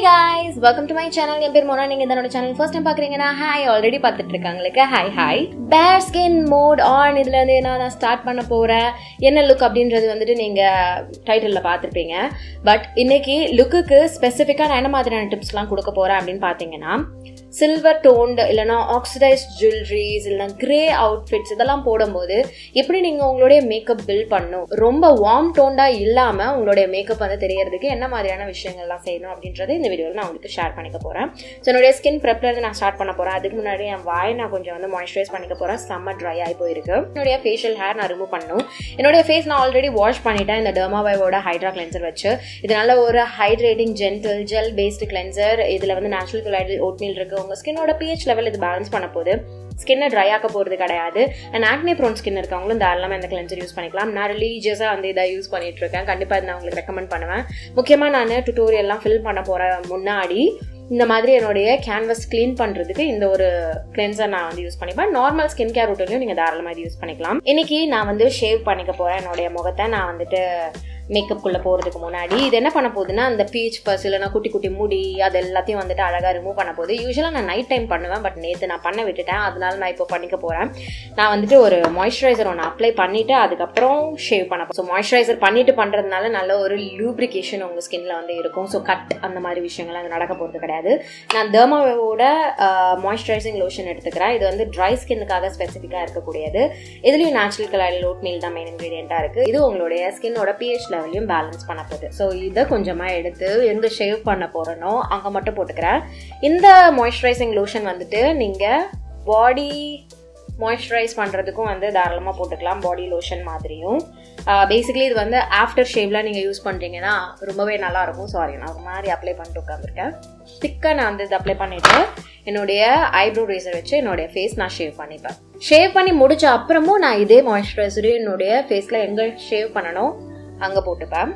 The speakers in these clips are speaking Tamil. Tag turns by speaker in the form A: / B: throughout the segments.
A: guys welcome to my channel என் பேர் மோனா நீங்க இதனோட சேனல் ஃபர்ஸ்ட் டைம் பாக்குறீங்கன்னா ஹாய் ஆல்ரெடி பார்த்துட்டு இருக்காங்களுக்கு hi hi bare skin mode on இதுல இருந்து நான் நான் ஸ்டார்ட் பண்ண போறேன் என்ன லுக் அப்படின்றது வந்துட்டு நீங்க டைட்டில்ல பார்த்துருப்பீங்க பட் இன்னைக்கு லுக்குக்கு ஸ்பெசிஃபிக்கா நான் என்ன மாதிரியான டிப்ஸ்லாம் கொடுக்க போறேன் அப்படின்னு பார்த்தீங்கன்னா சில்வர் டோன்டு இல்லைனா ஆக்சிடைஸ்ட் ஜுவல்லரிஸ் இல்லைனா கிரே அவுட்ஃபிட்ஸ் இதெல்லாம் போடும்போது எப்படி நீங்கள் உங்களுடைய மேக்கப் பில்ட் பண்ணும் ரொம்ப வார்ம் டோண்டாக இல்லாமல் உங்களுடைய மேக்கப் வந்து தெரியறதுக்கு என்ன மாதிரியான விஷயங்கள்லாம் செய்யணும் அப்படின்றத இந்த வீடியோவில் நான் உங்களுக்கு ஷேர் பண்ணிக்க போகிறேன் ஸோ என்னுடைய ஸ்கின் ப்ரெப்லேருந்து நான் ஸ்டார்ட் பண்ண போகிறேன் அதுக்கு முன்னாடி என் வாய் நான் கொஞ்சம் வந்து மாய்ஸ்சரைஸ் பண்ணிக்க போகிறேன் செம்ம ட்ரை ஆகி போயிருக்கு என்னுடைய ஃபேஷியல் ஹேர் நான் ரிமூவ் பண்ணணும் என்னுடைய ஃபேஸ் நான் ஆல்ரெடி வாஷ் பண்ணிட்டேன் இந்த டெர்மாவைவோட ஹைட்ரா கிளென்சர் வச்சு இதனால ஒரு hydrating gentle gel based cleanser இதில் வந்து நேச்சுரல் கொலைடு ஓட்மீல் இருக்குது உங்கள் ஸ்கின்னோட பிஹெச் லெவல் இது பேலன்ஸ் பண்ண போது ஸ்கின்னை ட்ரை ஆக்க போகிறது கிடையாது அண்ட் ஆக்னே ப்ரோன் ஸ்கின் இருக்கவங்களும் தாராளமாக இந்த கிளென்சர் யூஸ் பண்ணிக்கலாம் நான் ரிலீஜியஸாக வந்து இதை யூஸ் பண்ணிட்டு இருக்கேன் கண்டிப்பாக இதை நான் உங்களுக்கு ரெக்கமெண்ட் பண்ணுவேன் முக்கியமாக நான் டுட்டோரியல்லாம் ஃபில் பண்ண போகிற முன்னாடி இந்த மாதிரி என்னுடைய கேன்வஸ் க்ளீன் பண்ணுறதுக்கு இந்த ஒரு கிளென்சர் நான் வந்து யூஸ் பண்ணிப்பேன் நார்மல் ஸ்கின் கேர் ரூட்டிலையும் நீங்கள் தாராளமாக இது யூஸ் பண்ணிக்கலாம் இன்னைக்கு நான் வந்து ஷேவ் பண்ணிக்க போகிறேன் என்னுடைய முகத்தை நான் வந்துட்டு மேக்கப்புக்குள்ளே போகிறதுக்கு முன்னாடி இது என்ன பண்ண போகுதுன்னா அந்த பீச் பர்ஸ் இல்லைனா குட்டி குட்டி முடி அது எல்லாத்தையும் வந்துட்டு அழகாக ரிமூவ் பண்ண போகுது யூஸ்வலாக நான் நைட் டைம் பண்ணுவேன் பட் நேற்று நான் பண்ண விட்டுட்டேன் அதனால நான் இப்போ பண்ணிக்க போகிறேன் நான் வந்துட்டு ஒரு மாய்ஸ்சரைசர் ஒன்று அப்ளை பண்ணிவிட்டு அதுக்கப்புறம் ஷேவ் பண்ண ஸோ மாய்ஸ்சரைசர் பண்ணிட்டு பண்ணுறதுனால நல்ல ஒரு லூப்ரிகேஷன் உங்கள் ஸ்கின்ல வந்து இருக்கும் ஸோ கட் அந்த மாதிரி விஷயங்கள்லாம் அது நடக்க போகிறது கிடையாது நான் தர்மாவோட மாய்ஸ்சரைசிங் லோஷன் எடுத்துக்கிறேன் இது வந்து ட்ரை ஸ்கின்னுக்காக ஸ்பெசிஃபிக்காக இருக்கக்கூடியது இதுலேயும் நேச்சுரல் கலர் லோட் மீல் தான் மெயின் இன்க்ரீடியண்ட்டாக இருக்குது இது உங்களுடைய ஸ்கின்னோட பிஹெச் லெவலையும் பேலன்ஸ் பண்ண போகுது ஸோ இதை கொஞ்சமாக எடுத்து எங்கே ஷேவ் பண்ண போகிறனோ அங்கே மட்டும் போட்டுக்கிறேன் இந்த மாய்ஸ்சரைசிங் லோஷன் வந்துட்டு நீங்கள் பாடி மாய்ஸ்சரைஸ் பண்ணுறதுக்கும் வந்து தாராளமாக போட்டுக்கலாம் பாடி லோஷன் மாதிரியும் பேசிக்கலி இது வந்து ஆஃப்டர் ஷேவ்லாம் நீங்கள் யூஸ் பண்ணுறீங்கன்னா ரொம்பவே நல்லாயிருக்கும் சாரி நான் ஒரு மாதிரி அப்ளை பண்ணிட்டு உட்காந்துருக்கேன் திக்காக நான் வந்து இது அப்ளை பண்ணிவிட்டு என்னுடைய ஐப்ரோ ரேசர் வச்சு என்னுடைய ஃபேஸ் நான் ஷேவ் பண்ணிப்பேன் ஷேவ் பண்ணி முடிச்ச அப்புறமும் நான் இதே மாய்ஸ்சரைசரையும் என்னுடைய ஃபேஸில் எங்கே ஷேவ் பண்ணணும் அங்கே போட்டுப்பேன்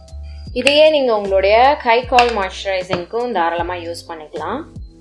A: இதையே நீங்கள் உங்களுடைய கை கால் மாய்ஸ்சரைசிங்க்கும் தாராளமாக யூஸ் பண்ணிக்கலாம்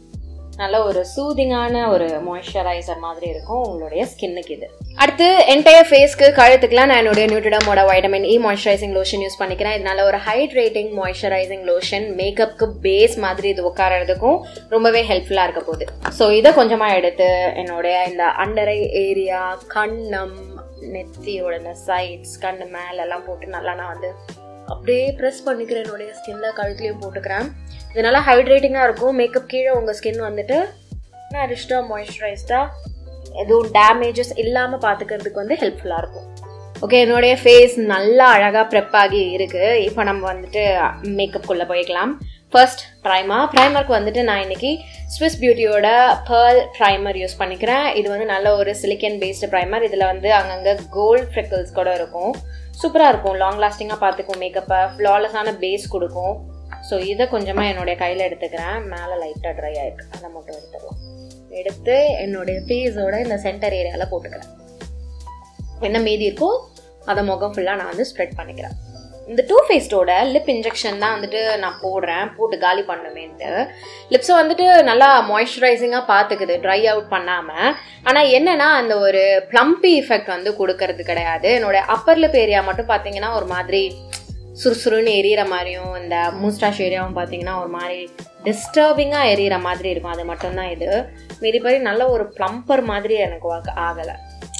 A: நல்ல ஒரு சூதிங்கான ஒரு மாய்ஸ்சரைசர் மாதிரி இருக்கும் உங்களுடைய ஸ்கின்னுக்கு இது அடுத்து என்டையர் ஃபேஸ்க்கு கழுத்துக்குலாம் நான் என்னுடைய நியூட்ரிடமோட vitamin E moisturising lotion use பண்ணிக்கிறேன் இதனால ஒரு ஹைட்ரேட்டிங் மாய்ஸ்சரைசிங் லோஷன் மேக்கப்புக்கு பேஸ் மாதிரி இது உட்காரதுக்கும் ரொம்பவே ஹெல்ப்ஃபுல்லாக இருக்க போகுது ஸோ இதை கொஞ்சமாக எடுத்து என்னுடைய இந்த அண்டரை ஏரியா கண்ணம் நெத்தியோட இந்த சைட்ஸ் கண்ணு மேலெல்லாம் போட்டு நல்லா நான் வந்து அப்படியே ப்ரெஸ் பண்ணிக்கிறேன் என்னுடைய ஸ்கின்ல கழுத்துலையும் போட்டுக்கிறேன் இதனால ஹைட்ரேட்டிங்காக இருக்கும் மேக்கப் கீழே உங்கள் ஸ்கின் வந்துட்டு நரிஷ்டாக மாய்ஸ்சரைஸ்டாக எதுவும் டேமேஜஸ் இல்லாமல் பார்த்துக்கிறதுக்கு வந்து ஹெல்ப்ஃபுல்லாக இருக்கும் ஓகே என்னுடைய ஃபேஸ் நல்லா அழகாக ப்ரெப் ஆகி இருக்குது இப்போ நம்ம வந்துட்டு மேக்கப்புக்குள்ளே போய்க்கலாம் ஃபர்ஸ்ட் ப்ரைமர் ப்ரைமருக்கு வந்துட்டு நான் இன்னைக்கு ஸ்விஸ் பியூட்டியோட பேர்ல் ப்ரைமர் யூஸ் பண்ணிக்கிறேன் இது வந்து நல்ல ஒரு சிலிக்கன் பேஸ்டு ப்ரைமர் இதில் வந்து அங்கங்கே கோல்ட் ஃப்ரெக்கிள்ஸ் கூட இருக்கும் சூப்பராக இருக்கும் லாங் லாஸ்டிங்காக பார்த்துக்கும் மேக்கப்பை ஃப்ளாலெஸான பேஸ் கொடுக்கும் ஸோ இதை கொஞ்சமாக என்னுடைய கையில் எடுத்துக்கிறேன் மேலே லைட்டாக ட்ரை ஆயிருக்கு அதை மட்டும் எடுத்துக்கலாம் எடுத்து என்னுடைய ஃபேஸோட இந்த சென்டர் ஏரியாவில் போட்டுக்கிறேன் என்ன மீதி இருக்கோ அதை முகம் ஃபுல்லாக நான் வந்து ஸ்ப்ரெட் பண்ணிக்கிறேன் இந்த டூ ஃபேஸ்டோட லிப் இன்ஜெக்ஷன் தான் வந்துட்டு நான் போடுறேன் போட்டு காலி பண்ணுமேன்ட்டு லிப்ஸை வந்துட்டு நல்லா மாய்ஸ்சரைசிங்காக பார்த்துக்குது ட்ரை அவுட் பண்ணாமல் ஆனால் என்னன்னா அந்த ஒரு ப்ளம்பி எஃபெக்ட் வந்து கொடுக்கறது கிடையாது என்னோட அப்பர் லிப் ஏரியா மட்டும் பார்த்தீங்கன்னா ஒரு மாதிரி சுறுசுறுன்னு எரியிற மாதிரியும் இந்த மூஸ்டாஷ் ஏரியாவும் பார்த்தீங்கன்னா ஒரு மாதிரி டிஸ்டர்பிங்காக எரியிற மாதிரி இருக்கும் அது மட்டும்தான் இது மீதிப்படி நல்ல ஒரு ப்ளம்பர் மாதிரி எனக்கு ஆகலை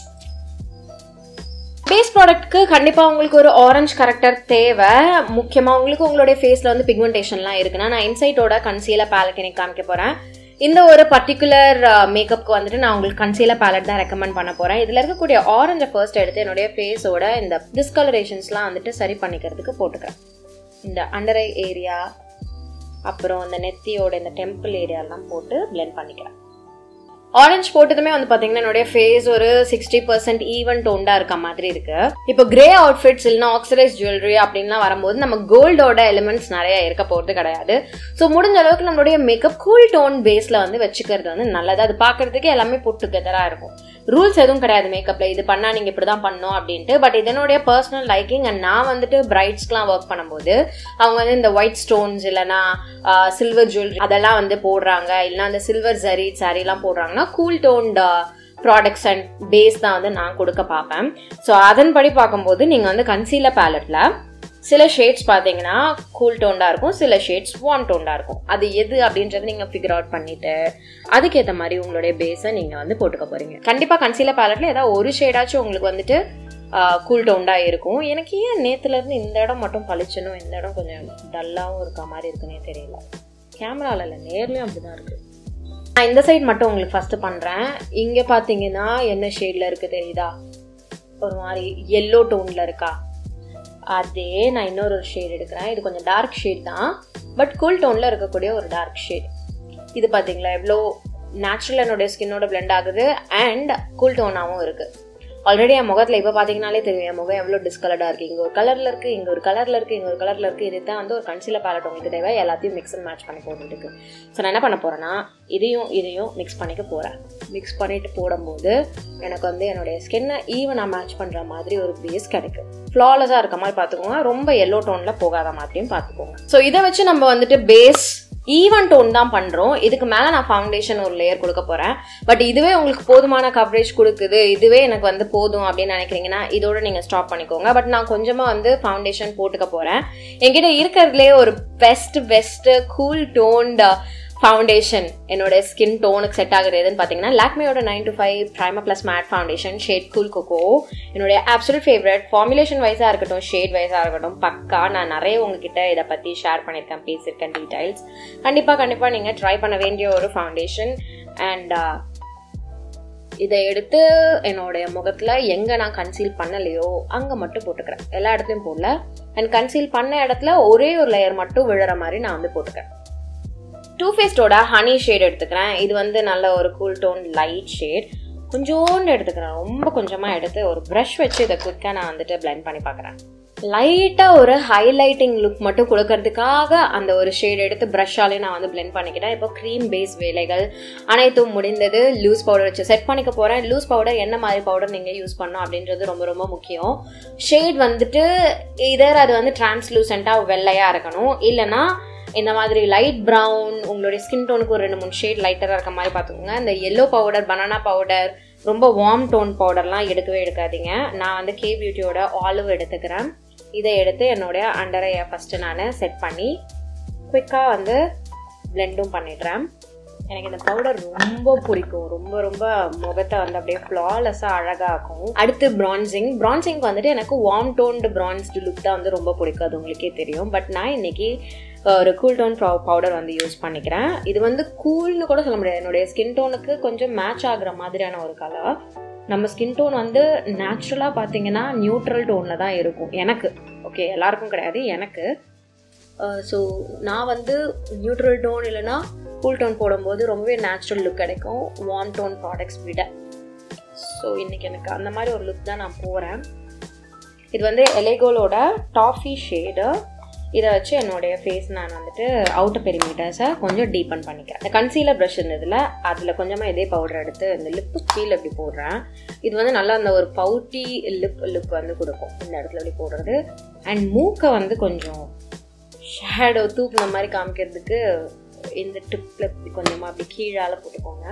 A: பேஸ் ப்ராடக்ட்க்கு கண்டிப்பாக உங்களுக்கு ஒரு ஆரஞ்ச் கரெக்டர் தேவை முக்கியமாக உங்களுக்கு உங்களுடைய ஃபேஸில் வந்து பிக்மெண்டேஷன்லாம் இருக்குன்னா நான் இன்சைட்டோட கன்சீலர் பேலட் எனக்கு காமிக்க போகிறேன் இந்த ஒரு பர்டிகுலர் மேக்கப்புக்கு வந்துட்டு நான் உங்களுக்கு கன்சீலர் பேலட் தான் ரெக்கமெண்ட் பண்ண போகிறேன் இதில் இருக்கக்கூடிய ஆரஞ்சை ஃபர்ஸ்ட் எடுத்து என்னுடைய ஃபேஸோட இந்த டிஸ்கலரேஷன்ஸ்லாம் வந்துட்டு சரி பண்ணிக்கிறதுக்கு போட்டுக்கிறேன் இந்த அண்டரை ஏரியா அப்புறம் இந்த நெத்தியோட இந்த டெம்பிள் ஏரியாலாம் போட்டு பிளெண்ட் பண்ணிக்கிறேன் ஆரஞ்ச் போட்டதுமே வந்து பாத்தீங்கன்னா என்னுடைய ஃபேஸ் ஒரு சிக்ஸ்டி பர்சன்ட் ஈவன் டோண்டா இருக்க மாதிரி இருக்கு இப்போ கிரே அவுட்ஃபிட்ஸ் இல்லைனா ஆக்சிடைஸ் ஜுவல்லரி அப்படின்லாம் வரும்போது நம்ம கோல்டோட எலிமெண்ட்ஸ் நிறைய இருக்க போகிறது கிடையாது ஸோ முடிஞ்ச அளவுக்கு நம்மளுடைய மேக்கப் கூல் டோன் பேஸ்ல வந்து வச்சுக்கிறது வந்து நல்லது அது பார்க்கறதுக்கு எல்லாமே புட் டுகெதராக இருக்கும் ரூல்ஸ் எதுவும் கிடையாது மேக்கப்ல இது பண்ணா நீங்க இப்படிதான் பண்ணணும் அப்படின்ட்டு பட் இதனுடைய பர்சனல் லைக்கிங் அண்ட் நான் வந்துட்டு பிரைட்ஸ்க்குலாம் ஒர்க் பண்ணும்போது அவங்க வந்து இந்த ஒயிட் ஸ்டோன்ஸ் இல்லைனா சில்வர் ஜுவல்லரி அதெல்லாம் வந்து போடுறாங்க இல்லைனா அந்த சில்வர் ஜரி சாரிலாம் போடுறாங்கன்னா cool toned products and base தான் வந்து நான் கொடுக்க பார்ப்பேன் ஸோ அதன்படி பார்க்கும்போது நீங்கள் வந்து கன்சீலர் பேலட்டில் சில ஷேட்ஸ் பார்த்தீங்கன்னா கூல் டோண்டாக இருக்கும் சில ஷேட்ஸ் வார்ம் டோண்டாக இருக்கும் அது எது அப்படின்றத நீங்கள் ஃபிகர் அவுட் பண்ணிட்டு அதுக்கேற்ற மாதிரி உங்களுடைய பேஸை நீங்கள் வந்து போட்டுக்க போகிறீங்க கண்டிப்பாக கன்சீலர் பேலட்டில் ஏதாவது ஒரு ஷேடாச்சும் உங்களுக்கு வந்துட்டு கூல் டவுண்டாக இருக்கும் எனக்கு ஏன் நேற்றுலேருந்து இந்த இடம் மட்டும் பளிச்சுன்னு இந்த இடம் கொஞ்சம் டல்லாகவும் இருக்க மாதிரி இருக்குன்னே தெரியல கேமராவில் இல்லை நேர்லேயும் அப்படி தான் இருக்குது நான் இந்த சைட் மட்டும் உங்களுக்கு ஃபஸ்ட்டு பண்ணுறேன் இங்கே பார்த்தீங்கன்னா என்ன ஷேடில் இருக்குது தெரியுதா ஒரு மாதிரி எல்லோ டோனில் இருக்கா அதே நான் இன்னொரு ஒரு ஷேட் எடுக்கிறேன் இது கொஞ்சம் டார்க் ஷேட் தான் பட் கூல் டோனில் இருக்கக்கூடிய ஒரு டார்க் ஷேட் இது பார்த்தீங்களா எவ்வளோ நேச்சுரல் என்னுடைய ஸ்கின்னோட பிளெண்ட் ஆகுது அண்ட் கூல் டோனாகவும் இருக்குது ஆல்ரெடி என் முகத்தில் இப்போ பார்த்தீங்கனாலே தெரியும் என் முகம் எவ்வளோ டிஸ்கலர்டாக இருக்குது இங்கே ஒரு கலரில் இருக்குது இங்கே ஒரு கலரில் இருக்குது இங்கே ஒரு கலரில் இருக்குது இது தான் வந்து ஒரு கன்சிலர் பேலட் உங்களுக்கு தேவை எல்லாத்தையும் மிக்ஸ் அண்ட் மேட்ச் பண்ணி போட்டுருக்கு ஸோ நான் என்ன பண்ண போகிறேன்னா இதையும் இதையும் மிக்ஸ் பண்ணிக்க போகிறேன் மிக்ஸ் பண்ணிட்டு போடும்போது எனக்கு வந்து என்னுடைய ஸ்கின்னை ஈவனாக மேட்ச் பண்ணுற மாதிரி ஒரு பேஸ் கிடைக்கும் ஃப்ளாலஸாக இருக்க மாதிரி பார்த்துக்கோங்க ரொம்ப எல்லோ டோனில் போகாத மாதிரியும் பார்த்துக்கோங்க ஸோ இதை வச்சு நம்ம வந்துட்டு பேஸ் ஈவன் டோன் தான் பண்ணுறோம் இதுக்கு மேலே நான் ஃபவுண்டேஷன் ஒரு லேயர் கொடுக்க போகிறேன் பட் இதுவே உங்களுக்கு போதுமான கவரேஜ் கொடுக்குது இதுவே எனக்கு வந்து போதும் அப்படின்னு நினைக்கிறீங்கன்னா இதோட நீங்கள் ஸ்டாப் பண்ணிக்கோங்க பட் நான் கொஞ்சமாக வந்து ஃபவுண்டேஷன் போட்டுக்க போகிறேன் என்கிட்ட இருக்கிறதுலே ஒரு best best cool toned foundation என்னோட ஸ்கின் டோனுக்கு செட் ஆகுது எதுன்னு பார்த்தீங்கன்னா லாக்மேயோட nine to five primer plus matte foundation shade cool cocoa என்னுடைய ஆப்சல்யூட் ஃபேவரட் ஃபார்முலேஷன் வைஸாக இருக்கட்டும் ஷேட் வைஸாக இருக்கட்டும் பக்கா நான் நிறைய உங்ககிட்ட இதை பற்றி ஷேர் பண்ணியிருக்கேன் பேசியிருக்கேன் டீடைல்ஸ் கண்டிப்பாக கண்டிப்பாக நீங்கள் ட்ரை பண்ண வேண்டிய ஒரு ஃபவுண்டேஷன் அண்ட் இதை எடுத்து என்னுடைய முகத்தில் எங்கே நான் கன்சீல் பண்ணலையோ அங்கே மட்டும் போட்டுக்கிறேன் எல்லா இடத்துலையும் போடல அண்ட் கன்சீல் பண்ண இடத்துல ஒரே ஒரு லேயர் மட்டும் விழுற மாதிரி நான் வந்து போட்டுக்கிறேன் டூ ஃபேஸ்டோட ஹனி ஷேட் எடுத்துக்கிறேன் இது வந்து நல்ல ஒரு கூல் டோன் லைட் ஷேட் கொஞ்சோண்டு எடுத்துக்கிறேன் ரொம்ப கொஞ்சமாக எடுத்து ஒரு ப்ரஷ் வச்சு இதை குயிக்காக நான் வந்துட்டு பிளெண்ட் பண்ணி பார்க்குறேன் லைட்டாக ஒரு ஹைலைட்டிங் லுக் மட்டும் கொடுக்கறதுக்காக அந்த ஒரு ஷேட் எடுத்து ப்ரஷ்ஷாலே நான் வந்து பிளெண்ட் பண்ணிக்கிட்டேன் இப்போ க்ரீம் பேஸ் வேலைகள் அனைத்தும் முடிந்தது லூஸ் பவுடர் வச்சு செட் பண்ணிக்க போகிறேன் லூஸ் பவுடர் என்ன மாதிரி பவுடர் நீங்கள் யூஸ் பண்ணணும் அப்படின்றது ரொம்ப ரொம்ப முக்கியம் ஷேட் வந்துட்டு இதர் அது வந்து டிரான்ஸ்லூசண்ட்டாக வெள்ளையாக இருக்கணும் இல்லைன்னா இந்த மாதிரி லைட் ப்ரௌன் உங்களுடைய ஸ்கின் டோனுக்கு ஒரு ரெண்டு மூணு ஷேட் லைட்டராக இருக்க மாதிரி பார்த்துக்கோங்க இந்த எல்லோ பவுடர் பனானா பவுடர் ரொம்ப வார்ம் டோன் பவுடர்லாம் எடுக்கவே எடுக்காதீங்க நான் வந்து கே பியூட்டியோட ஆலிவ் எடுத்துக்கிறேன் இதை எடுத்து என்னுடைய அண்டரையை ஃபஸ்ட்டு நான் செட் பண்ணி குயிக்காக வந்து பிளெண்டும் பண்ணிடுறேன் எனக்கு இந்த பவுடர் ரொம்ப பிடிக்கும் ரொம்ப ரொம்ப முகத்தை வந்து அப்படியே ஃப்ளாலெஸ்ஸாக அழகாகும் அடுத்து பிரான்சிங் பிரான்சிங்க்கு வந்துட்டு எனக்கு வார்ம் டோன்டு பிரான்ஸ்டு லுக் தான் வந்து ரொம்ப பிடிக்கும் அது உங்களுக்கே தெரியும் பட் நான் இன்னைக்கு ஒரு கூல் டோன் பவுடர் வந்து யூஸ் பண்ணிக்கிறேன் இது வந்து கூல்னு கூட சொல்ல முடியாது என்னுடைய ஸ்கின் டோனுக்கு கொஞ்சம் மேட்ச் ஆகுற மாதிரியான ஒரு கலர் நம்ம ஸ்கின் டோன் வந்து நேச்சுரலாக பார்த்தீங்கன்னா நியூட்ரல் டோனில் தான் இருக்கும் எனக்கு ஓகே எல்லாருக்கும் கிடையாது எனக்கு ஸோ நான் வந்து நியூட்ரல் டோன் இல்லைன்னா கூல் டோன் போடும்போது ரொம்பவே நேச்சுரல் லுக் கிடைக்கும் வார்ம் டோன் ப்ராடக்ட்ஸ் விட ஸோ இன்றைக்கி எனக்கு அந்த மாதிரி ஒரு லுக் தான் நான் போகிறேன் இது வந்து எலேகோலோட டாஃபி ஷேடு இதை வச்சு என்னுடைய ஃபேஸ் நான் வந்துட்டு அவுட்டர் பெரிமீட்டர்ஸை கொஞ்சம் டீப்பன் பண்ணிக்கிறேன் இந்த கன்சீலர் ப்ரஷ் இருந்ததில் அதில் கொஞ்சமாக இதே பவுடர் எடுத்து இந்த லிப்பு கீழே இப்படி போடுறேன் இது வந்து நல்லா அந்த ஒரு பவுட்டி லிப் லுக் வந்து கொடுக்கும் இந்த இடத்துல இப்படி போடுறது அண்ட் மூக்கை வந்து கொஞ்சம் ஷேடோ தூக்குன மாதிரி காமிக்கிறதுக்கு இந்த டிப்பில் இப்படி கொஞ்சமாக அப்படி கீழால் போட்டுக்கோங்க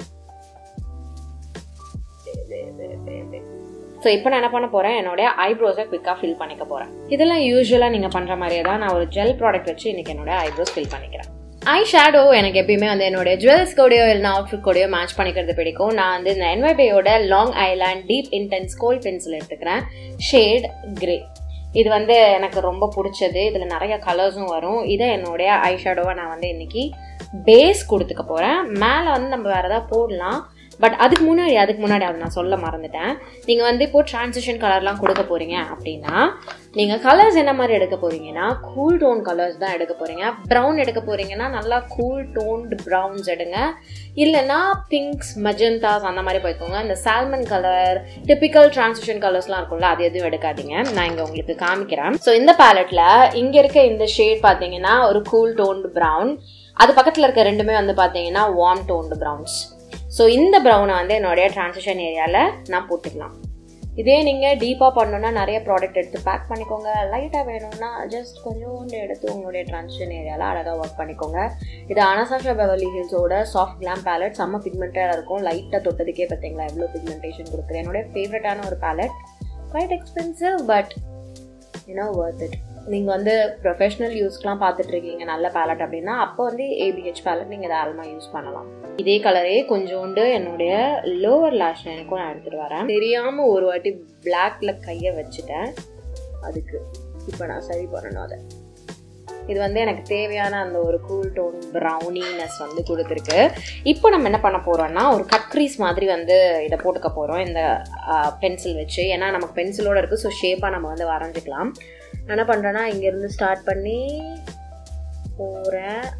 A: ஸோ இப்போ நான் என்ன பண்ண போகிறேன் என்னுடைய ஐப்ரோஸை குவிக்காக ஃபில் பண்ணிக்க போகிறேன் இதெல்லாம் யூஸ்வலாக நீங்கள் பண்ணுற மாதிரியே தான் நான் ஒரு ஜெல் ப்ராடக்ட் வச்சு இன்றைக்கி என்னோட ஐப்ரோஸ் ஃபில் பண்ணிக்கிறேன் ஐ ஷேடோ எனக்கு எப்பயுமே வந்து என்னோட ஜுவல்ஸ் கூடயோ இல்லைனா அவுட்ஃபிட் கூடயோ மேட்ச் பண்ணிக்கிறது பிடிக்கும் நான் வந்து இந்த என்வைபேயோட Long Island deep intense kohl pencil எடுத்துக்கிறேன் ஷேட் கிரே இது வந்து எனக்கு ரொம்ப பிடிச்சது இதில் நிறைய கலர்ஸும் வரும் இதை என்னுடைய ஐ ஷேடோவை நான் வந்து இன்னைக்கு பேஸ் கொடுத்துக்க போகிறேன் மேலே வந்து நம்ம வேறு ஏதாவது போடலாம் பட் அதுக்கு முன்னாடி அதுக்கு முன்னாடி அதை நான் சொல்ல மறந்துட்டேன் நீங்கள் வந்து இப்போ டிரான்சிஷன் கலர்லாம் கொடுக்க போகிறீங்க அப்படின்னா நீங்கள் கலர்ஸ் என்ன மாதிரி எடுக்க போகிறீங்கன்னா கூல் டோன் கலர்ஸ் தான் எடுக்க போகிறீங்க ப்ரௌன் எடுக்க போகிறீங்கன்னா நல்லா கூல் டோன்டு ப்ரௌன்ஸ் எடுங்க இல்லைன்னா பிங்க்ஸ் மெஜந்தாஸ் அந்த மாதிரி போய்க்கோங்க இந்த சால்மன் கலர் டிப்பிக்கல் டிரான்சிஷன் கலர்ஸ்லாம் இருக்கும்ல அது எதுவும் எடுக்காதீங்க நான் இங்கே உங்களுக்கு காமிக்கிறேன் ஸோ இந்த பேலட்டில் இங்கே இருக்க இந்த ஷேட் பார்த்தீங்கன்னா ஒரு கூல் டோன்டு ப்ரௌன் அது பக்கத்தில் இருக்க ரெண்டுமே வந்து பார்த்தீங்கன்னா வார்ம் டோன்டு ப்ரௌன்ஸ் ஸோ இந்த ப்ரௌனை வந்து என்னுடைய டிரான்சிஷன் ஏரியாவில் நான் போட்டுக்கலாம் இதே நீங்கள் டீப்பாக பண்ணணுன்னா நிறைய ப்ராடக்ட் எடுத்து பேக் பண்ணிக்கோங்க லைட்டாக வேணும்னா ஜஸ்ட் கொஞ்சோண்டு எடுத்து உங்களுடைய டிரான்சிஷன் ஏரியாவில் அழகாக ஒர்க் பண்ணிக்கோங்க இது அனசாஷா பெவர்லி ஹில்ஸோட சாஃப்ட் கிளாம் பேலட் செம்ம பிக்மெண்டடாக இருக்கும் லைட்டாக தொட்டதுக்கே பார்த்தீங்களா எவ்வளோ பிக்மெண்டேஷன் கொடுக்குது என்னோட ஃபேவரட்டான ஒரு palette quite expensive but you know worth it நீங்கள் வந்து ப்ரொஃபஷ்னல் யூஸ்க்கெலாம் பார்த்துட்டு இருக்கீங்க நல்ல பேலட் அப்படின்னா அப்போ வந்து ஏபிஹெச் பேலட் நீங்கள் தாராளமாக யூஸ் பண்ணலாம் இதே கலரே கொஞ்சோண்டு என்னுடைய லோவர் லேஷ் லைனுக்கும் நான் எடுத்துகிட்டு வரேன் தெரியாமல் ஒரு வாட்டி பிளாக்ல கையை வச்சுட்டேன் அதுக்கு இப்போ நான் சரி பண்ணணும் அதை இது வந்து எனக்கு தேவையான அந்த ஒரு கூல் டோன் ப்ரௌனினஸ் வந்து கொடுத்துருக்கு இப்போ நம்ம என்ன பண்ண போகிறோம்னா ஒரு கட் க்ரீஸ் மாதிரி வந்து இதை போட்டுக்க போகிறோம் இந்த பென்சில் வச்சு ஏன்னா நமக்கு பென்சிலோட இருக்குது ஸோ ஷேப்பாக நம்ம வந்து வரைஞ்சிக்கலாம் நான் என்ன பண்ணுறேன்னா இங்கேருந்து ஸ்டார்ட் பண்ணி போகிறேன்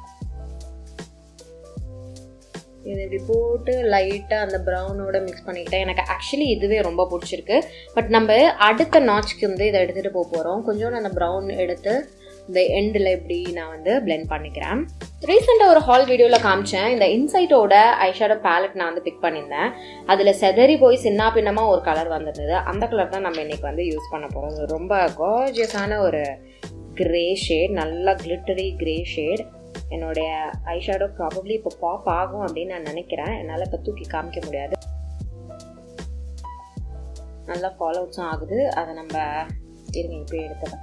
A: இது இப்படி போட்டு லைட்டாக அந்த ப்ரௌனோட மிக்ஸ் பண்ணிக்கிட்டேன் எனக்கு ஆக்சுவலி இதுவே ரொம்ப பிடிச்சிருக்கு பட் நம்ம அடுத்த நாச்சுக்கு வந்து இதை எடுத்துகிட்டு போக போகிறோம் கொஞ்சம் அந்த ப்ரௌன் எடுத்து இந்த எண்டில் இப்படி நான் வந்து பிளெண்ட் பண்ணிக்கிறேன் ரீசெண்டாக ஒரு ஹால் வீடியோவில் காமிச்சேன் இந்த இன்சைட்டோட ஐஷேடோ பேலட் நான் வந்து பிக் பண்ணியிருந்தேன் அதில் செதறி போய் சின்ன பின்னமாக ஒரு கலர் வந்திருந்தது அந்த கலர் தான் நம்ம இன்னைக்கு வந்து யூஸ் பண்ண போகிறோம் ரொம்ப கார்ஜியஸான ஒரு கிரே ஷேட் நல்லா கிளிட்டரி கிரே ஷேட் என்னுடைய ஐஷேடோ ப்ராபப்ளி இப்போ பாப் ஆகும் அப்படின்னு நான் நினைக்கிறேன் என்னால் இப்போ தூக்கி காமிக்க முடியாது நல்லா ஃபாலோ அவுட்ஸும் ஆகுது அதை நம்ம இருங்க இப்போ எடுத்துக்கலாம்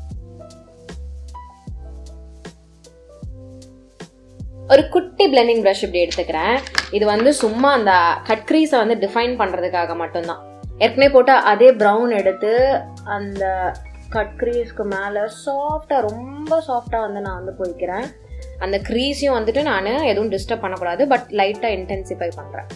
A: ஒரு குட்டி பிளெண்டிங் ப்ரஷ் இப்படி எடுத்துக்கிறேன் இது வந்து சும்மா அந்த கட் க்ரீஸை வந்து டிஃபைன் பண்ணுறதுக்காக மட்டும்தான் ஏற்கனவே போட்டு அதே ப்ரௌன் எடுத்து அந்த கட் க்ரீஸ்க்கு மேலே சாஃப்டாக ரொம்ப சாஃப்டாக வந்து நான் வந்து போய்க்கிறேன் அந்த க்ரீஸையும் வந்துட்டு நான் எதுவும் டிஸ்டர்ப் பண்ணக்கூடாது பட் லைட்டாக இன்டென்சிஃபை பண்ணுறேன்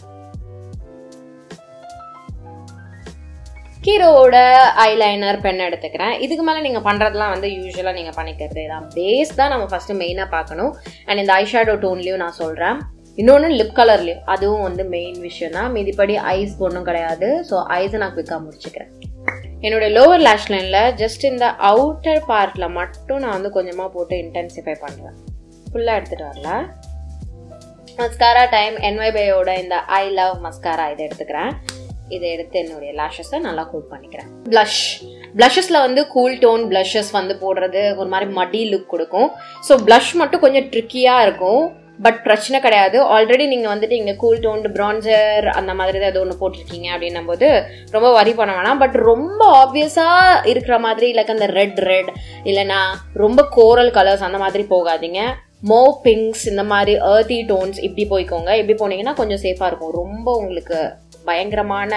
A: ஹீரோவோட ஐலைனர் பென் எடுத்துக்கிறேன் இதுக்கு மேலே நீங்கள் பண்ணுறதுலாம் வந்து யூஸ்வலாக நீங்கள் பண்ணிக்கிறது தான் பேஸ் தான் நம்ம ஃபஸ்ட்டு மெயினாக பார்க்கணும் அண்ட் இந்த ஐஷேடோ டோன்லேயும் நான் சொல்கிறேன் இன்னொன்று லிப் கலர்லேயும் அதுவும் வந்து மெயின் விஷயம் தான் மீதிப்படி ஐஸ் ஒன்றும் கிடையாது ஸோ ஐஸை நான் குவிக்காக முடிச்சுக்கிறேன் என்னோட லோவர் லேஷ் லைனில் ஜஸ்ட் இந்த அவுட்டர் பார்ட்டில் மட்டும் நான் வந்து கொஞ்சமாக போட்டு இன்டென்சிஃபை பண்ணுறேன் ஃபுல்லாக எடுத்துகிட்டு வரல மஸ்காரா டைம் என்வைபையோட இந்த ஐ லவ் மஸ்காரா இதை எடுத்துக்கிறேன் இதை எடுத்து என்னுடைய லேஷஸை நல்லா கூல் பண்ணிக்கிறேன் ப்ளஷ் ப்ளஷஸில் வந்து கூல் டோன் ப்ளஷஸ் வந்து போடுறது ஒரு மாதிரி மடி லுக் கொடுக்கும் ஸோ ப்ளஷ் மட்டும் கொஞ்சம் ட்ரிக்கியாக இருக்கும் பட் பிரச்சனை கிடையாது ஆல்ரெடி நீங்கள் வந்துட்டு இங்கே கூல் டோன்டு ப்ரான்சர் அந்த மாதிரி தான் ஏதோ ஒன்று போட்டிருக்கீங்க அப்படின்னும் போது ரொம்ப வரி பண்ண வேணாம் பட் ரொம்ப ஆப்வியஸாக இருக்கிற மாதிரி லைக் அந்த ரெட் ரெட் இல்லைனா ரொம்ப கோரல் கலர்ஸ் அந்த மாதிரி போகாதீங்க மோ பிங்க்ஸ் இந்த மாதிரி ஏர்த்தி டோன்ஸ் இப்படி போய்க்கோங்க இப்படி போனீங்கன்னா கொஞ்சம் சேஃபாக இருக்கும் ரொம்ப உங்களுக்கு பயங்கரமான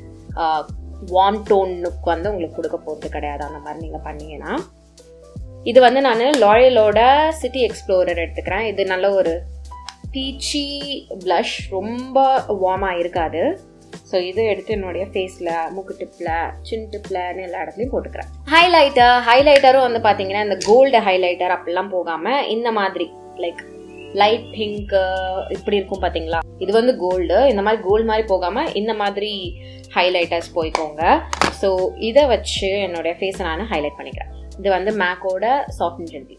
A: வார்ம் டோன் லுக் வந்து உங்களுக்கு கொடுக்க போகிறது கிடையாது அந்த மாதிரி நீங்கள் பண்ணீங்கன்னா இது வந்து நான் லாயலோட சிட்டி எக்ஸ்ப்ளோரர் எடுத்துக்கிறேன் இது நல்ல ஒரு பீச்சி ப்ளஷ் ரொம்ப வார்மாக இருக்காது ஸோ இது எடுத்து என்னுடைய ஃபேஸில் மூக்கு டிப்பில் சின் டிப்பில்னு எல்லா இடத்துலையும் போட்டுக்கிறேன் ஹைலைட்டர் ஹைலைட்டரும் வந்து பார்த்தீங்கன்னா இந்த கோல்டு ஹைலைட்டர் அப்படிலாம் போகாமல் இந்த மாதிரி லைக் லைட் பிங்க் இப்படி இருக்கும் பார்த்தீங்களா இது வந்து கோல்டு இந்த மாதிரி கோல்டு மாதிரி போகாமல் இந்த மாதிரி ஹைலைட்டர்ஸ் போய்க்கோங்க ஸோ இதை வச்சு என்னுடைய ஃபேஸை நான் ஹைலைட் பண்ணிக்கிறேன் இது வந்து மேக்கோட சாஃப்ட் அண்ட் ஜென்டி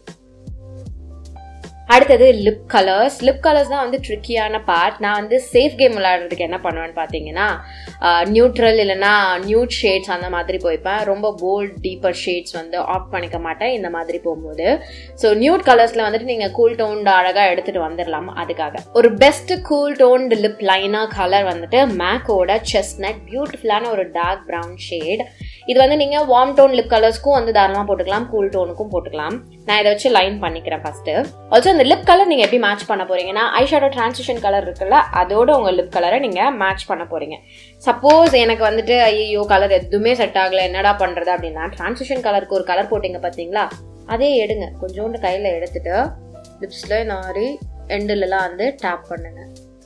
A: அடுத்தது லிப் கலர்ஸ் லிப் கலர்ஸ் தான் வந்து ட்ரிக்கியான பார்ட் நான் வந்து சேஃப் கேம் விளையாடுறதுக்கு என்ன பண்ணுவேன்னு பார்த்தீங்கன்னா நியூட்ரல் இல்லைனா நியூட் ஷேட்ஸ் அந்த மாதிரி போய்ப்பேன் ரொம்ப போல்ட் டீப்பர் ஷேட்ஸ் வந்து ஆஃப் பண்ணிக்க மாட்டேன் இந்த மாதிரி போகும்போது ஸோ நியூட் கலர்ஸில் வந்துட்டு நீங்கள் கூல் டோன்டு அழகாக எடுத்துகிட்டு வந்துடலாம் அதுக்காக ஒரு பெஸ்ட் கூல் டோன்டு லிப் லைனாக கலர் வந்துட்டு மேக்கோட செஸ்னட் பியூட்டிஃபுல்லான ஒரு டார்க் ப்ரௌன் ஷேட் இது வந்து நீங்கள் வார்ம் டோன் லிப் கலர்ஸ்க்கும் வந்து தாராளமாக போட்டுக்கலாம் கூல் டோனுக்கும் போட்டுக்கலாம் நான் இதை வச்சு லைன் பண்ணிக்கிறேன் ஃபஸ்ட்டு ஆல்சோ இந்த லிப் கலர் நீங்கள் எப்படி மேட்ச் பண்ண போறீங்கன்னா ஐ ஷேடோ டிரான்சிஷன் கலர் இருக்குல்ல அதோட உங்கள் லிப் கலரை நீங்கள் மேட்ச் பண்ண போறீங்க சப்போஸ் எனக்கு வந்துட்டு ஐயோ கலர் எதுவுமே செட் ஆகலை என்னடா பண்ணுறது அப்படின்னா டிரான்சிஷன் கலருக்கு ஒரு கலர் போட்டிங்க பார்த்தீங்களா அதே எடுங்க கொஞ்சோண்டு கையில் எடுத்துட்டு லிப்ஸில் இந்த மாதிரி எண்டுலலாம் வந்து டேப் பண்ணுங்க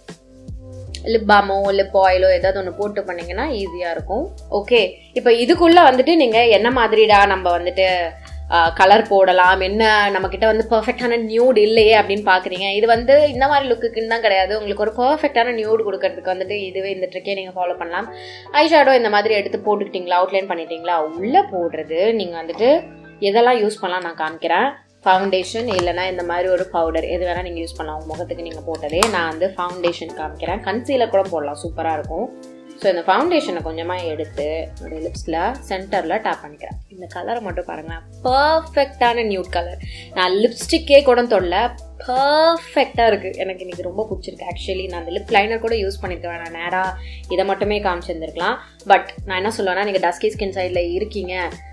A: லிப் பாமோ லிப் ஆயிலோ ஏதாவது ஒன்று போட்டு பண்ணிங்கன்னா ஈஸியாக இருக்கும் ஓகே இப்போ இதுக்குள்ளே வந்துட்டு நீங்கள் என்ன மாதிரிடா நம்ம வந்துட்டு கலர் போடலாம் என்ன நம்மக்கிட்ட வந்து பர்ஃபெக்டான நியூட் இல்லையே அப்படின்னு பார்க்குறீங்க இது வந்து இந்த மாதிரி லுக்குக்குன்னு தான் கிடையாது உங்களுக்கு ஒரு பர்ஃபெக்டான நியூட் கொடுக்கறதுக்கு வந்துட்டு இதுவே இந்த ட்ரிக்கே நீங்கள் ஃபாலோ பண்ணலாம் ஐ ஷேடோ இந்த மாதிரி எடுத்து போட்டுக்கிட்டீங்களா அவுட்லைன் பண்ணிட்டீங்களா உள்ளே போடுறது நீங்கள் வந்துட்டு எதெல்லாம் யூஸ் பண்ணலாம் நான் காமிக்கிறேன் ஃபவுண்டேஷன் இல்லைனா இந்த மாதிரி ஒரு பவுடர் எது வேணால் நீங்கள் யூஸ் பண்ணலாம் உங்கள் முகத்துக்கு நீங்கள் போட்டதே நான் வந்து ஃபவுண்டேஷன் காமிக்கிறேன் கன்சீலர் கூட போடலாம் சூப்பராக இருக்கும் ஸோ இந்த ஃபவுண்டேஷனை கொஞ்சமாக எடுத்து என்னுடைய லிப்ஸில் சென்டரில் டேப் பண்ணிக்கிறேன் இந்த கலரை மட்டும் பாருங்களேன் பர்ஃபெக்டான நியூட் கலர் நான் லிப்ஸ்டிக்கே கூட தொடல பர்ஃபெக்டாக இருக்குது எனக்கு இன்றைக்கி ரொம்ப பிடிச்சிருக்கு ஆக்சுவலி நான் அந்த லிப் லைனர் கூட யூஸ் பண்ணியிருக்கேன் நான் நேராக இதை மட்டுமே காமிச்சிருந்துருக்கலாம் பட் நான் என்ன சொல்லுவேன்னா நீங்கள் டஸ்கி ஸ்கின் சைடில் இருக்கீங்க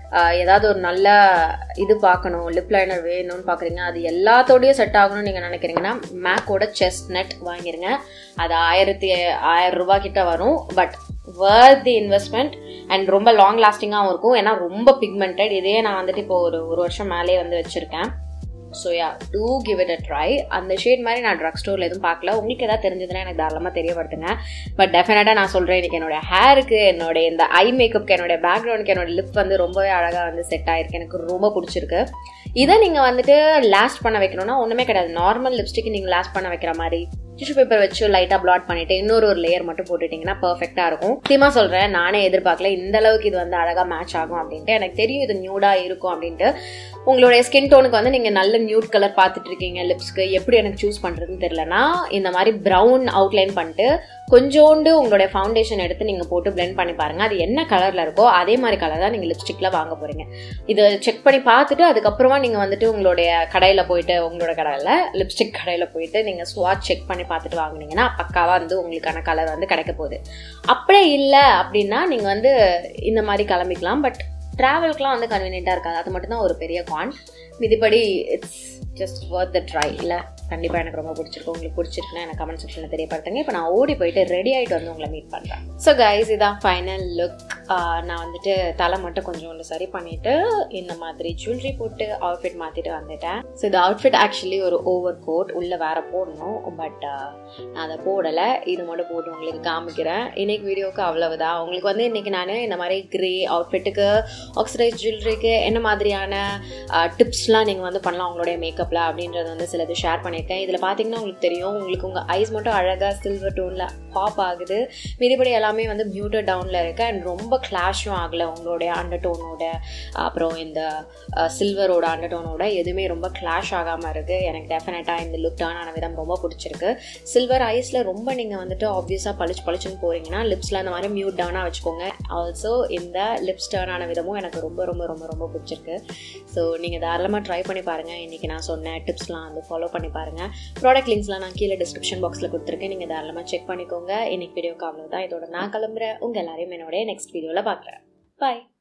A: ஆஹ் ஏதாவது ஒரு நல்ல இது பார்க்கணும் லிப் லைனர் வேணும்னு பார்க்குறீங்க அது எல்லாத்தோடையும் செட் ஆகணும்னு நீங்கள் நினைக்கிறீங்கன்னா மேக்கோட செஸ்ட் நெட் வாங்கிருங்க அது ஆயிரத்தி ஆயிரம் ரூபாய் கிட்ட வரும் but worth the investment and ரொம்ப லாங் லாஸ்டிங்காகவும் இருக்கும் ஏன்னா ரொம்ப பிக்மெண்டட் இதே நான் வந்துட்டு இப்போ ஒரு ஒரு வருஷம் மேலேயே வந்து வச்சுருக்கேன் so yeah do give it a try அந்த ஷேட் மாதிரி நான் ட்ரக் ஸ்டோரில் எதுவும் பார்க்கல உங்களுக்கு எதாவது தெரிஞ்சதுன்னா எனக்கு தாராளமாக தெரியப்படுத்துங்க பட் டெஃபினட்டாக நான் சொல்கிறேன் எனக்கு என்னோட ஹேருக்கு என்னோட இந்த ஐ மேக்கப்க்கு என்னோட பேக்ரவுண்டுக்கு என்னோட லிப் வந்து ரொம்பவே அழகாக வந்து செட் ஆயிருக்கு எனக்கு ரொம்ப பிடிச்சிருக்கு இதை நீங்கள் வந்துட்டு லாஸ்ட் பண்ண வைக்கணும்னா ஒன்றுமே கிடையாது நார்மல் லிப்ஸ்டிக் நீங்கள் லாஸ்ட் பண்ண வைக்கிற மாதிரி டிஷ்யூ பேப்பர் வச்சு லைட்டாக ப்ளாட் பண்ணிட்டு இன்னொரு ஒரு லேயர் மட்டும் போட்டுட்டிங்கன்னா பர்ஃபெக்டாக இருக்கும் சத்தியமாக சொல்கிறேன் நானே எதிர்பார்க்கல இந்த அளவுக்கு இது வந்து அழகாக மேட்ச் ஆகும் அப்படின்ட்டு எனக்கு தெரியும் இது நியூடாக இருக்கும் அப்படின்ட்டு உங்களுடைய ஸ்கின் டோனுக்கு வந்து நீங்கள் நல்ல நியூட் கலர் பார்த்துட்டு இருக்கீங்க லிப்ஸ்க்கு எப்படி எனக்கு சூஸ் பண்ணுறதுன்னு தெரியலனா இந்த மாதிரி ப்ரௌன் அவுட்லைன் பண்ணிட்டு கொஞ்சோண்டு உங்களுடைய ஃபவுண்டேஷன் எடுத்து நீங்கள் போட்டு blend பண்ணி பாருங்கள் அது என்ன கலரில் இருக்கோ அதே மாதிரி கலர் தான் நீங்கள் லிப்ஸ்டிக்கில் வாங்க போகிறீங்க இதை செக் பண்ணி பார்த்துட்டு அதுக்கப்புறமா நீங்கள் வந்துட்டு உங்களுடைய கடையில் போயிட்டு உங்களோட கடையில் லிப்ஸ்டிக் கடையில் போயிட்டு நீங்கள் ஸ்வாட் செக் பண்ணி பார்த்துட்டு வாங்குனீங்கன்னா பக்காவாக வந்து உங்களுக்கான கலர் வந்து கிடைக்க போகுது அப்படியே இல்லை அப்படின்னா நீங்கள் வந்து இந்த மாதிரி கிளம்பிக்கலாம் பட் ட்ராவல்க்குலாம் வந்து கன்வீனியண்ட்டாக இருக்காது அது மட்டும்தான் ஒரு பெரிய கான் மிதிப்படி it's just worth the try இல்லை கண்டிப்பாக எனக்கு ரொம்ப பிடிச்சிருக்கு உங்களுக்கு பிடிச்சிருக்குன்னா எனக்கு கமெண்ட் செக்ஷனில் தெரியப்படுத்துங்க இப்போ நான் ஓடி போயிட்டு ரெடி ஆகிட்டு வந்து உங்களை மீட் பண்ணுறேன் ஸோ கைஸ் இதான் ஃபைனல் லுக் நான் வந்துட்டு தலை மட்டும் கொஞ்சோண்டு சரி பண்ணிவிட்டு இந்த மாதிரி ஜுவல்லரி போட்டு அவுட்ஃபிட் மாற்றிட்டு வந்துட்டேன் ஸோ இந்த அவுட்ஃபிட் ஆக்சுவலி ஒரு ஓவர் கோட் உள்ளே வேற போடணும் பட் நான் அதை போடலை இது மட்டும் போட்டு உங்களுக்கு காமிக்கிறேன் இன்னைக்கு வீடியோக்கு அவ்வளவுதான் உங்களுக்கு வந்து இன்னைக்கு நான் இந்த மாதிரி கிரே அவுட்ஃபிட்டுக்கு ஆக்சிடைஸ் ஜுவல்லரிக்கு என்ன மாதிரியான டிப்ஸ்லாம் நீங்கள் வந்து பண்ணலாம் உங்களுடைய மேக்கப்பில் அப்படின்றது வந்து சிலது ஷேர் பண்ணியிருக்கேன் இதில் பார்த்தீங்கன்னா உங்களுக்கு தெரியும் உங்களுக்கு உங்கள் ஐஸ் மட்டும் அழகாக சில்வர் டோனில் பாப் ஆகுது மீதிபடி எல்லாமே வந்து மியூட்டட் டவுனில் இருக்கு அண்ட் ரொம்ப கிளாஷும் ஆகலை உங்களுடைய அண்டர் டோனோட அப்புறம் இந்த சில்வரோட அண்டர் டோனோட எதுவுமே ரொம்ப கிளாஷ் ஆகாமல் இருக்குது எனக்கு டெஃபினட்டாக இந்த லுக் டர்ன் ஆன விதம் ரொம்ப பிடிச்சிருக்கு சில்வர் ஐஸில் ரொம்ப நீங்கள் வந்துட்டு ஆப்வியஸாக பளிச்சு பளிச்சுன்னு போகிறீங்கன்னா லிப்ஸில் அந்த மாதிரி மியூட் டவுனாக வச்சுக்கோங்க ஆல்சோ இந்த லிப்ஸ் டர்ன் ஆன விதமும் எனக்கு ரொம்ப ரொம்ப ரொம்ப ரொம்ப பிடிச்சிருக்கு ஸோ நீங்கள் தாராளமாக ட்ரை பண்ணி பாருங்கள் இன்றைக்கி நான் சொன்ன டிப்ஸ்லாம் வந்து ஃபாலோ பண்ணி பாருங்கள் ப்ராடக்ட் லிங்க்ஸ்லாம் நான் கீழே டிஸ்கிரிப்ஷன் பாக்ஸில் கொடுத்துருக்கேன் நீங்கள் தாராளமாக செக் பண்ணிக்கோங்க இன்னைக்கு வீடியோக்கு அவ்வளோதான் இதோட நான் கிளம்புறேன் உங்கள் எல்லாரையும் என்னோட நெக்ஸ்ட் வீடியோவில் பார்க்குறேன் பாய்